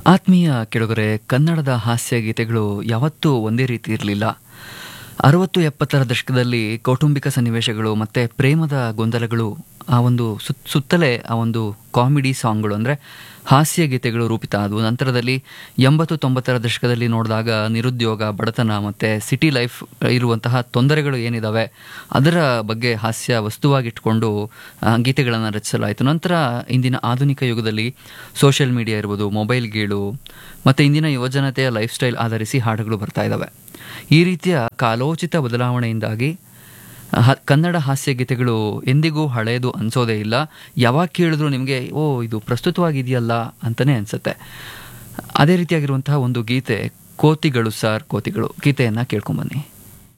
ಆತ್ಮೀಯ ಕೆಳಗರೆ ಕನ್ನಡದ ಹಾಸ್ಯ ಗೀತೆಗಳು ಯಾವತ್ತೂ ಒಂದೇ ರೀತಿ ಇರಲಿಲ್ಲ ಅರವತ್ತು ಎಪ್ಪತ್ತರ ದಶಕದಲ್ಲಿ ಕೌಟುಂಬಿಕ ಸನ್ನಿವೇಶಗಳು ಮತ್ತು ಪ್ರೇಮದ ಗೊಂದಲಗಳು ಆ ಒಂದು ಸುತ್ ಸುತ್ತಲೇ ಆ ಒಂದು ಕಾಮಿಡಿ ಸಾಂಗ್ಗಳು ಅಂದರೆ ಹಾಸ್ಯ ಗೀತೆಗಳು ರೂಪಿತ ಆದವು ನಂತರದಲ್ಲಿ ಎಂಬತ್ತು ತೊಂಬತ್ತರ ದಶಕದಲ್ಲಿ ನೋಡಿದಾಗ ನಿರುದ್ಯೋಗ ಬಡತನ ಮತ್ತು ಸಿಟಿ ಲೈಫ್ ಇರುವಂತಹ ತೊಂದರೆಗಳು ಏನಿದ್ದಾವೆ ಅದರ ಬಗ್ಗೆ ಹಾಸ್ಯ ವಸ್ತುವಾಗಿಟ್ಕೊಂಡು ಗೀತೆಗಳನ್ನು ರಚಿಸಲಾಯಿತು ನಂತರ ಇಂದಿನ ಆಧುನಿಕ ಯುಗದಲ್ಲಿ ಸೋಷಿಯಲ್ ಮೀಡಿಯಾ ಇರ್ಬೋದು ಮೊಬೈಲ್ ಗೇಳು ಮತ್ತು ಇಂದಿನ ಯುವಜನತೆಯ ಲೈಫ್ ಸ್ಟೈಲ್ ಆಧರಿಸಿ ಹಾಡುಗಳು ಬರ್ತಾ ಇದ್ದಾವೆ ಈ ರೀತಿಯ ಕಾಲೋಚಿತ ಬದಲಾವಣೆಯಿಂದಾಗಿ ಹ ಕನ್ನಡ ಹಾಸ್ಯ ಗೀತೆಗಳು ಎಂದಿಗೂ ಹಳೆಯದು ಅನಿಸೋದೇ ಇಲ್ಲ ಯಾವಾಗ ಕೇಳಿದ್ರು ನಿಮಗೆ ಓ ಇದು ಪ್ರಸ್ತುತವಾಗಿದೆಯಲ್ಲ ಅಂತಲೇ ಅನಿಸುತ್ತೆ ಅದೇ ರೀತಿಯಾಗಿರುವಂತಹ ಒಂದು ಗೀತೆ ಕೋತಿಗಳು ಸಾರ್ ಕೋತಿಗಳು ಗೀತೆಯನ್ನು ಕೇಳ್ಕೊಂಬನ್ನಿ